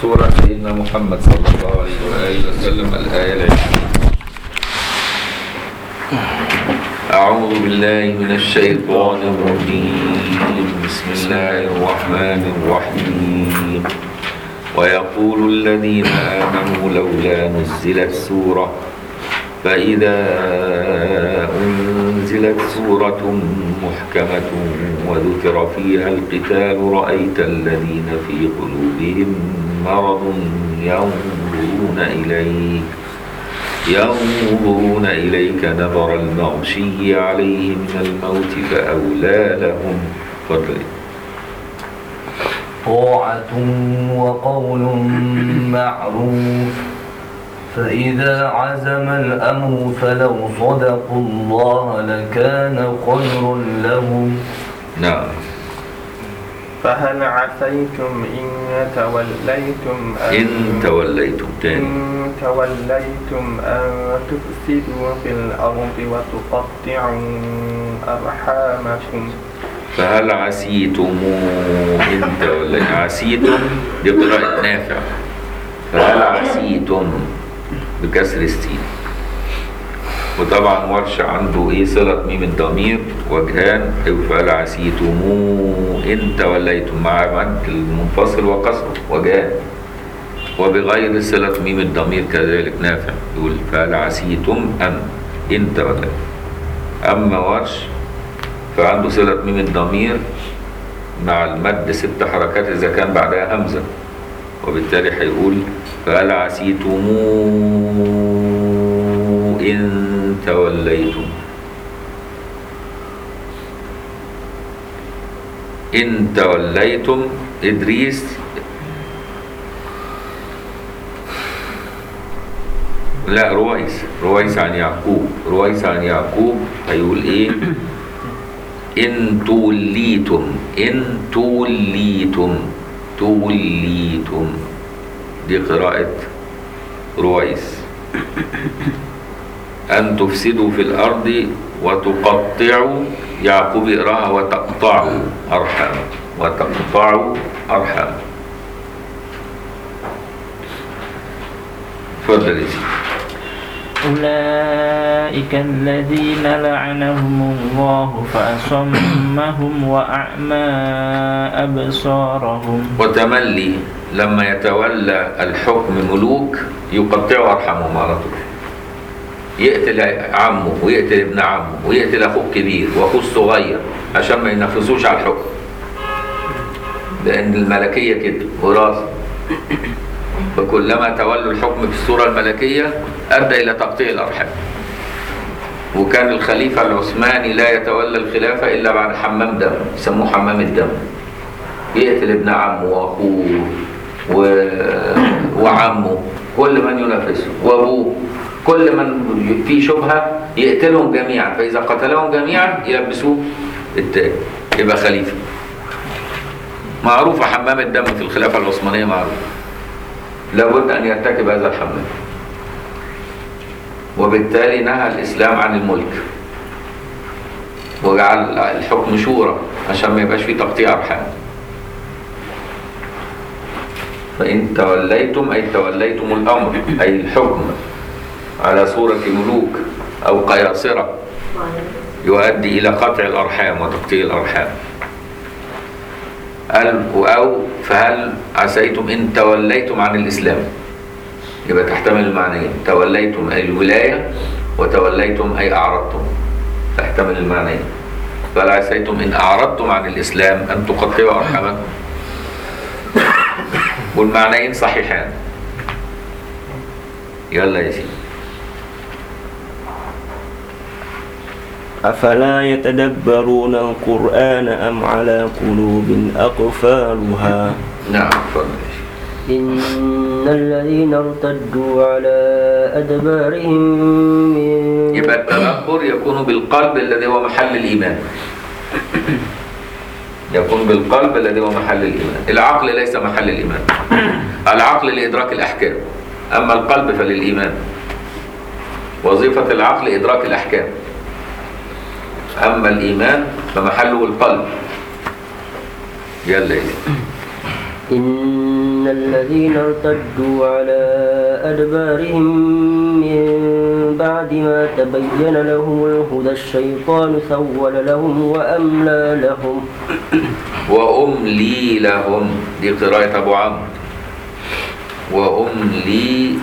سورة سيدنا محمد صلى الله عليه وآله وسلم الآية العشرين أعوذ بالله من الشيطان الرجيم بسم الله الرحمن الرحيم ويقول الذين آمنوا لولا نزلت سورة فإذا أنزلت سورة محكمة وذكر فيها القتال رأيت الذين في قلوبهم مرض ينظرون إليك ينظرون إليك نظر المغشي عليه من الموت فأولى لهم فضل طاعة وقول معروف فإذا عزم الأمر فلو صدقوا الله لكان خير لهم نعم فهل عسيتم إن توليتم إن توليتم تاني إن توليتم أن تفسدوا في الأرض وتقطعوا أرحامكم فهل عسيتم إن توليتم عسيتم دي قراءة نافع فهل عسيتم بكسر السين وطبعا ورش عنده ايه صلة ميم الضمير وجهان فهل عسيتم إن توليتم مع مد المنفصل وقصره وجهان وبغير صلة ميم الضمير كذلك نافع يقول فهل عسيتم أن إن توليتم أما ورش فعنده صلة ميم الضمير مع المد ست حركات إذا كان بعدها همزة وبالتالي هيقول فهل عسيتم إن توليتم إن توليتم إدريس لا رويس رويس عن يعقوب رويس عن يعقوب هيقول ايه إن توليتم إن توليتم توليتم دي قراءة رويس أن تفسدوا في الأرض وتقطعوا يعقوب يقراها وتقطعوا أرحام وتقطعوا أرحام تفضل يا سيدي أولئك الذين لعنهم الله فأصمهم وأعمى أبصارهم وتملي لما يتولى الحكم ملوك يقطعوا أرحامهم على طول يقتل عمه ويقتل ابن عمه ويقتل أخوه الكبير وأخوه الصغير عشان ما ينفذوش على الحكم لأن الملكية كده وراثة فكلما تولوا الحكم في الصورة الملكية أدى إلى تقطيع الأرحام وكان الخليفة العثماني لا يتولى الخلافة إلا بعد حمام دم يسموه حمام الدم يقتل ابن عمه وأخوه و... وعمه كل من ينافسه وأبوه كل من في شبهة يقتلهم جميعا فإذا قتلهم جميعا يلبسوه التاج يبقى خليفة معروفة حمام الدم في الخلافة العثمانية معروف لابد أن يرتكب هذا الحمام وبالتالي نهى الإسلام عن الملك وجعل الحكم شورى عشان ما يبقاش فيه تقطيع أرحام فإن توليتم أي توليتم الأمر أي الحكم على صورة ملوك أو قياصرة يؤدي إلى قطع الأرحام وتقطيع الأرحام قال أو فهل عسيتم إن توليتم عن الإسلام يبقى تحتمل المعنيين توليتم أي الولاية وتوليتم أي أعرضتم تحتمل المعنيين فهل عسيتم إن أعرضتم عن الإسلام أن تقطعوا أرحامكم والمعنيين صحيحان يلا يا سيدي أفلا يتدبرون القرآن أم على قلوب أقفالها نعم اتفضل يا سيدي إن الذين ارتدوا على أدبارهم من يبقى التدبر يكون بالقلب الذي هو محل الإيمان يكون بالقلب الذي هو محل الإيمان العقل ليس محل الإيمان العقل لإدراك الأحكام أما القلب فللإيمان وظيفة العقل إدراك الأحكام أما الإيمان فمحله القلب يلا يا سيدي. إن الذين ارتدوا على أدبارهم من بعد ما تبين لهم الهدى الشيطان سول لهم وأملى لهم وأملي لهم دي قراءة أبو عمرو وأملي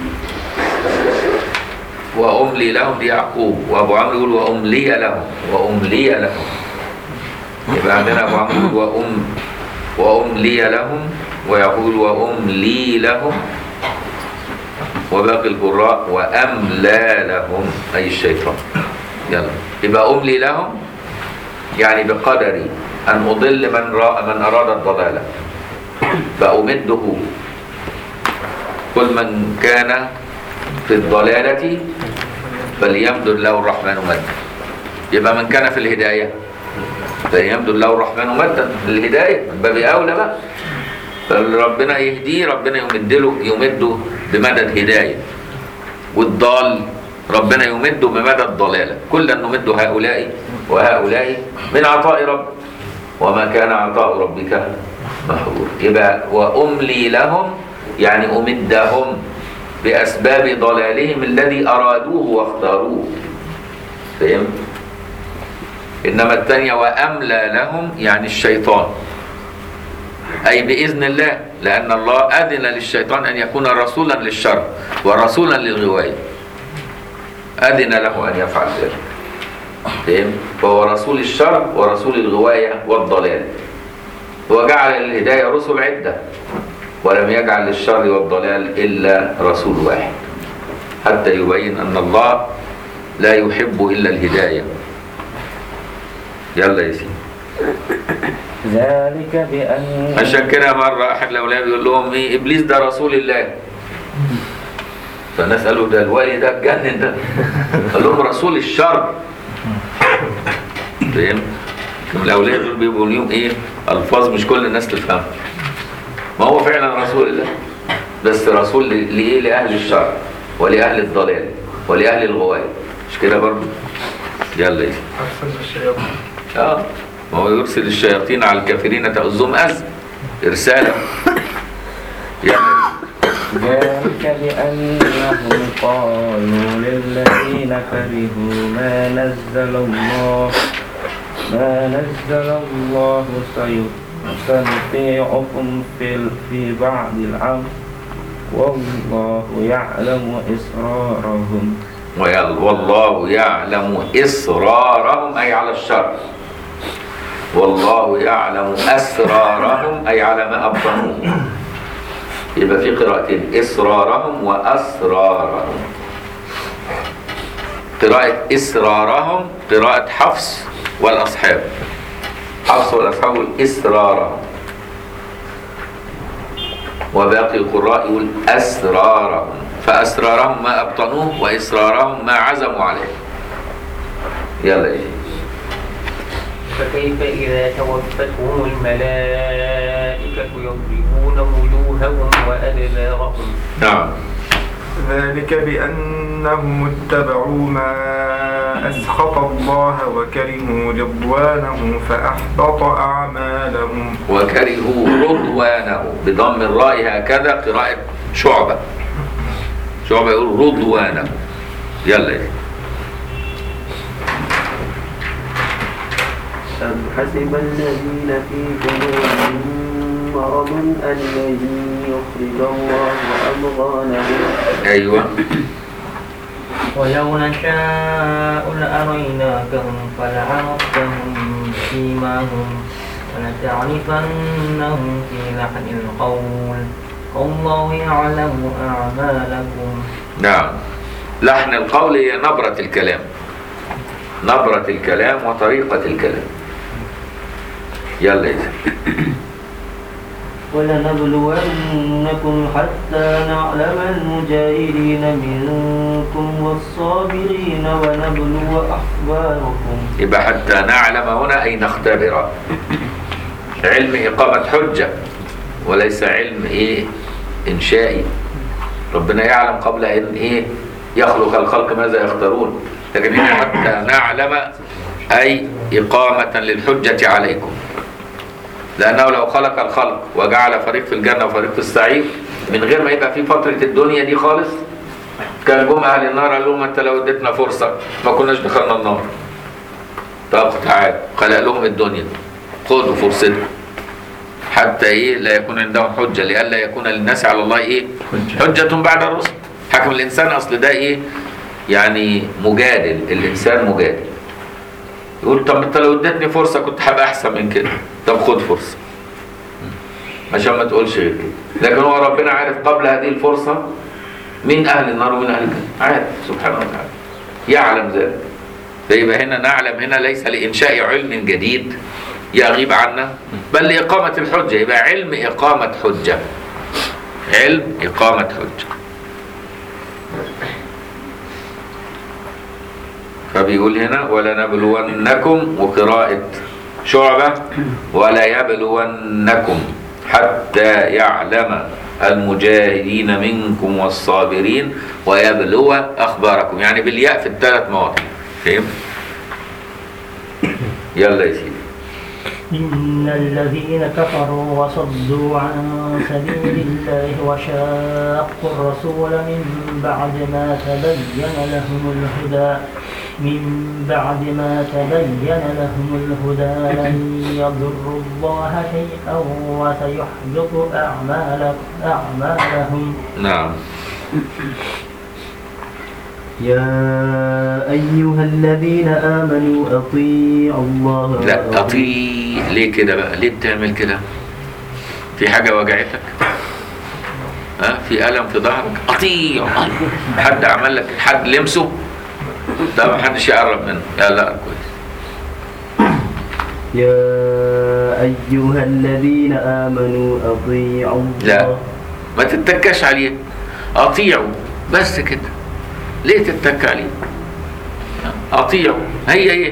وأملي لهم دي يعقوب وأبو عمرو يقول وأملي لهم وأملي لهم يبقى عندنا أبو عمرو يقول وأم وأملي لهم ويقول وأملي لهم وباقي القراء وأملى لهم أي الشيطان يلا يبقى أملي لهم يعني بقدري أن أضل من رأى من أراد الضلالة فأمده كل من كان في الضلالة فليمدد له الرحمن مدا يبقى من كان في الهداية فليمدد له الرحمن مدا الهداية من باب أولى بقى فربنا يهديه ربنا يمده يمده بمدد هداية والضال ربنا يمده بمدد ضلالة كلا نمد هؤلاء وهؤلاء من عطاء رب وما كان عطاء ربك محظور يبقى وأملي لهم يعني أمدهم بأسباب ضلالهم الذي أرادوه واختاروه فهمت؟ إنما الثانية وأملى لهم يعني الشيطان أي بإذن الله لأن الله أذن للشيطان أن يكون رسولا للشر ورسولا للغواية أذن له أن يفعل ذلك فهم؟ فهو رسول الشر ورسول الغواية والضلال وجعل للهداية رسل عدة ولم يجعل للشر والضلال إلا رسول واحد حتى يبين أن الله لا يحب إلا الهداية يلا يا سيدي ذلك بأن عشان كده مرة أحد الأولاد بيقول لهم إيه إبليس ده رسول الله فالناس قالوا ده الولي ده اتجنن ده قال لهم رسول الشر فاهم؟ الأولاد دول بيبقوا ليهم إيه ألفاظ مش كل الناس تفهمها ما هو فعلا رسول الله بس رسول ل- لإيه لأهل الشر ولأهل الضلال ولأهل الغواية مش كده برضه يلا يا سيدي. اه ما هو يرسل الشياطين على الكافرين تؤذهم أذى إرسالا يعني ذلك بأنهم قالوا للذين كرهوا ما نزل الله ما نزل الله سي- سنطيعكم في ال- في بعض الأمر والله يعلم إسرارهم ويل- والله يعلم إصرارهم أي على الشر والله يعلم أسرارهم أي على ما أبطنوه يبقى في قراءتين إصرارهم وأسرارهم قراءة إسرارهم قراءة حفص والأصحاب حفص والأصحاب يقول إسرارهم وباقي القراء يقول أسرارهم فأسرارهم ما أبطنوه وإسرارهم ما عزموا عليه يلا إيه فكيف إذا توفتهم الملائكة يضربون وجوههم وأدبارهم نعم ذلك بأنهم اتبعوا ما أسخط الله وكرهوا رضوانه فأحبط أعمالهم وكرهوا رضوانه بضم الراء هكذا قراءة شعبة شعبة يقول رضوانه يلا إيه أم حسب الذين في قلوبهم مرض أن لن يخرج الله أضغانهم أيوه ولو نشاء لأريناكهم فلعرفتهم بسيماهم ولتعرفنهم في لحن القول والله يعلم أعمالكم نعم لحن القول هي نبرة الكلام نبرة الكلام وطريقة الكلام يلا يا سيدي. ولنبلونكم حتى نعلم المجاهدين منكم والصابرين ونبلو أخباركم يبقى حتى نعلم هنا أي نختبر علم إقامة حجة وليس علم إيه إنشائي ربنا يعلم قبل أن إيه يخلق الخلق ماذا يختارون لكن هنا حتى نعلم أي إقامة للحجة عليكم لأنه لو خلق الخلق وجعل فريق في الجنة وفريق في السعير من غير ما يبقى في فترة الدنيا دي خالص كان جم أهل النار قال لهم أنت لو اديتنا فرصة ما كناش دخلنا النار طب تعال خلق لهم الدنيا خدوا فرصتكم حتى ايه لا يكون عندهم حجه لئلا يكون للناس على الله ايه حجه بعد الرسل حكم الانسان اصل ده ايه يعني مجادل الانسان مجادل يقول طب انت لو اديتني فرصه كنت هبقى احسن من كده طب خد فرصه عشان ما تقولش غير كده لكن هو ربنا عارف قبل هذه الفرصه مين اهل النار ومين اهل الجنه عارف سبحانه وتعالى يعلم ذلك فيبقى هنا نعلم هنا ليس لانشاء علم جديد يغيب عنا بل لإقامة الحجة يبقى علم إقامة حجة علم إقامة حجة فبيقول هنا ولنبلونكم وقراءة شعبة ولا يبلونكم حتى يعلم المجاهدين منكم والصابرين ويبلو أخباركم يعني بالياء في الثلاث مواضع فهمت؟ يلا يا سيدي إن الذين كفروا وصدوا عن سبيل الله وشاقوا الرسول من بعد ما تبين لهم الهدى من بعد ما تبين لهم الهدى لن يضروا الله شيئا وسيحبط أعمال أعمالهم نعم يا أيها الذين آمنوا أطيعوا الله لا أطيع ليه كده بقى ليه بتعمل كده في حاجة وجعتك ها في ألم في ظهرك أطيع حد عمل لك حد لمسه ده ما حدش يقرب منه لا لا كويس يا أيها الذين آمنوا أطيعوا لا الله ما تتكاش عليه أطيعوا بس كده ليه تتك عليه أطيعوا هي هي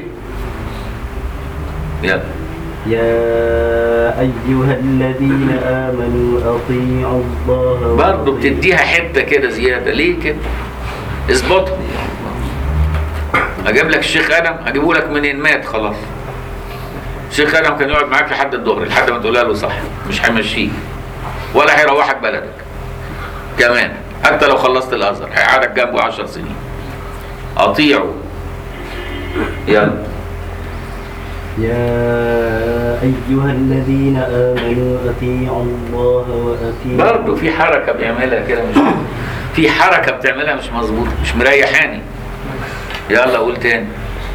يلا يا أيها الذين آمنوا أطيعوا الله برضه بتديها حته كده زياده ليه كده اظبطها اجيب لك الشيخ ادم هجيبه لك منين مات خلاص الشيخ ادم كان يقعد معاك لحد الظهر لحد ما تقولها له صح مش هيمشيك ولا هيروحك بلدك كمان حتى لو خلصت الازهر هيقعدك جنبه عشر سنين اطيعوا يلا يا أيها الذين آمنوا أطيعوا الله وأطيعوا برضه في حركه بيعملها كده مش في حركه بتعملها مش مظبوطه مش مريحاني يلا قول تاني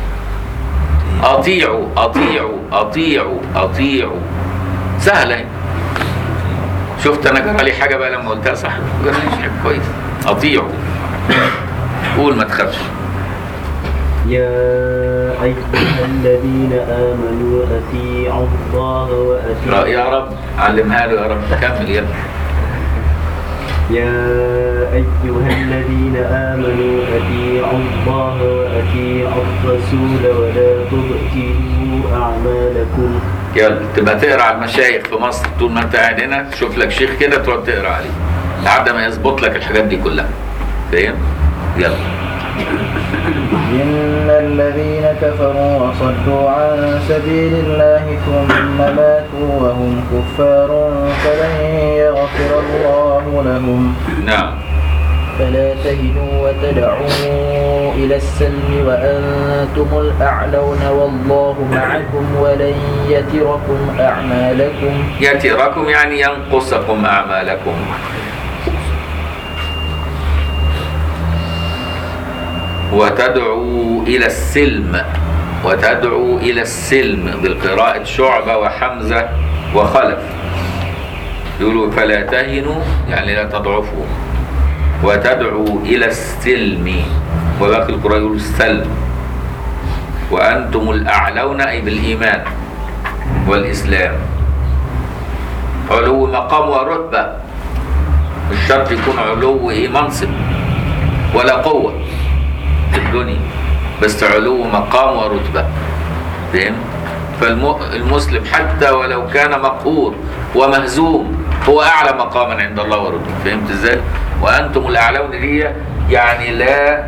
اطيعوا اطيعوا اطيعوا اطيعوا سهله اهي. شفت انا جرى لي حاجه بقى لما قلتها صح جرى لي حاجه كويس اطيعوا قول ما تخافش يا أيها الذين آمنوا أطيعوا الله لا، وأطيعوا يا رب علمها له يا رب كمل يلا يا أيها الذين آمنوا أطيعوا الله وأطيعوا الرسول ولا تبطلوا أعمالكم يلا تبقى تقرا على المشايخ في مصر طول ما انت قاعد هنا تشوف لك شيخ كده تقعد تقرا عليه لحد ما يظبط لك الحاجات دي كلها فاهم يلا إن الذين كفروا وصدوا عن سبيل الله ثم ماتوا وهم كفار فلن يغفر الله لهم نعم فلا تهنوا وتدعوا إلى السلم وأنتم الأعلون والله معكم ولن يتركم أعمالكم يتركم يعني ينقصكم أعمالكم وتدعو إلى السلم وتدعو إلى السلم بالقراءة شعبة وحمزة وخلف يقولوا فلا تهنوا يعني لا تضعفوا وتدعو إلى السلم وباقي القراء يقولوا السلم وأنتم الأعلون أي بالإيمان والإسلام علو مقام ورتبة مش شرط يكون علو إيه منصب ولا قوة في الدنيا بس علو مقام ورتبة فهم؟ فالمسلم حتى ولو كان مقهور ومهزوم هو أعلى مقاما عند الله ورتبة فهمت إزاي؟ وأنتم الأعلون دي يعني لا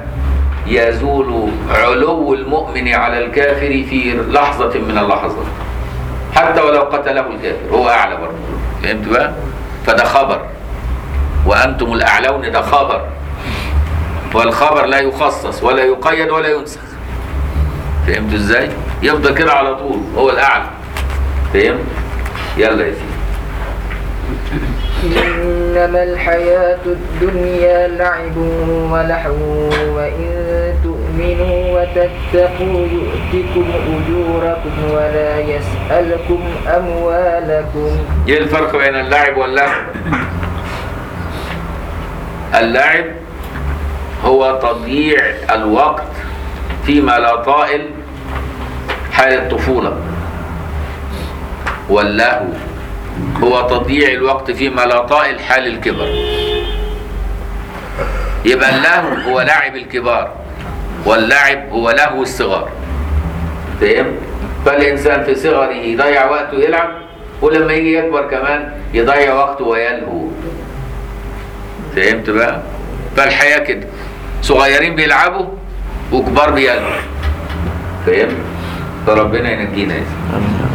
يزول علو المؤمن على الكافر في لحظة من اللحظات حتى ولو قتله الكافر هو اعلى برضه فهمت بقى فده خبر وانتم الاعلون ده خبر والخبر لا يخصص ولا يقيد ولا ينسخ فهمت ازاي يفضل كده على طول هو الاعلى فهمت يلا يا سيدي إنما الحياة الدنيا لعب ولهو وإن تؤمنوا وتتقوا يؤتكم أجوركم ولا يسألكم أموالكم ايه الفرق بين اللعب واللهو اللعب هو تضييع الوقت فيما لا طائل حال الطفولة واللهو هو تضييع الوقت فيما لا طائل حال الكبر يبقى اللهو هو لعب الكبار واللعب هو لهو الصغار فاهم فالإنسان في صغره يضيع وقته يلعب ولما يجي يكبر كمان يضيع وقته ويلهو فهمت بقى فالحياة كده صغيرين بيلعبوا وكبار بيلعبوا فهمت فربنا ينجينا يا سيدي.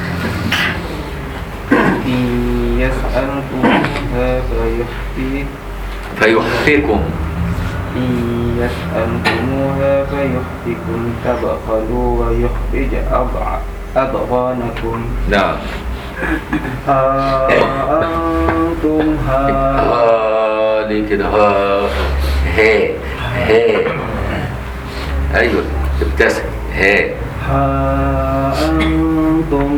إن يسألكمها فيحفي فيحفكم إن يسألكموها فيحفكم تبخلوا ويخرج أضع- أضغانكم نعم ها أنتم ها ها ليه كده ها ها ها ايوه ابتسم ها ها أنتم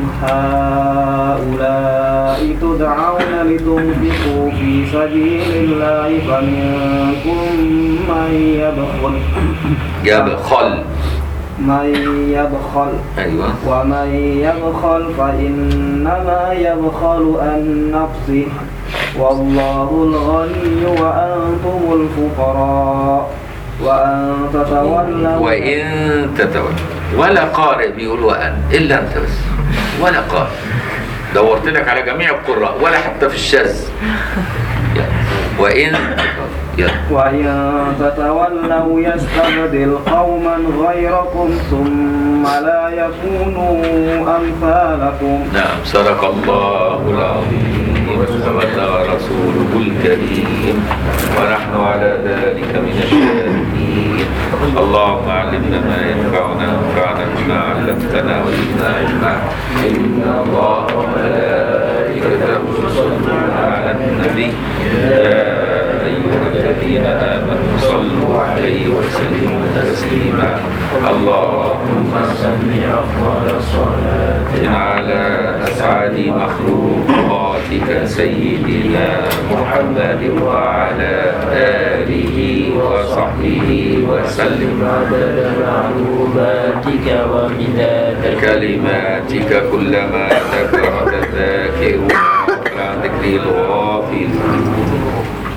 هؤلاء تدعون لتنفقوا في سبيل الله فمنكم من يبخل يبخل من يبخل ايوه ومن يبخل فإنما يبخل عن نفسه والله الغني وأنتم الفقراء وأن تتولوا وإن تتولى ولا قارئ بيقول وأن إلا أنت بس ولا قارئ دورت لك على جميع القراء ولا حتى في الشاذ يلا. وإن يلا وإن تتولوا يستبدل قوما غيركم ثم لا يكونوا أمثالكم نعم صدق الله العظيم وبلغ رسوله الكريم ونحن على ذلك من الشاهدين اللهم علمنا ما ينفعنا وانفعنا بما علمتنا وزدنا علما ان الله وملائكته يصلون على النبي يا ايها الذين امنوا صلوا عليه وسلموا تسليما اللهم صل افضل صلاه على اسعد مخلوقاتك سيدنا محمد وعلى اله وصحبه وسلم عدد معلوماتك ومداد كلماتك كلما ذكرت ذلك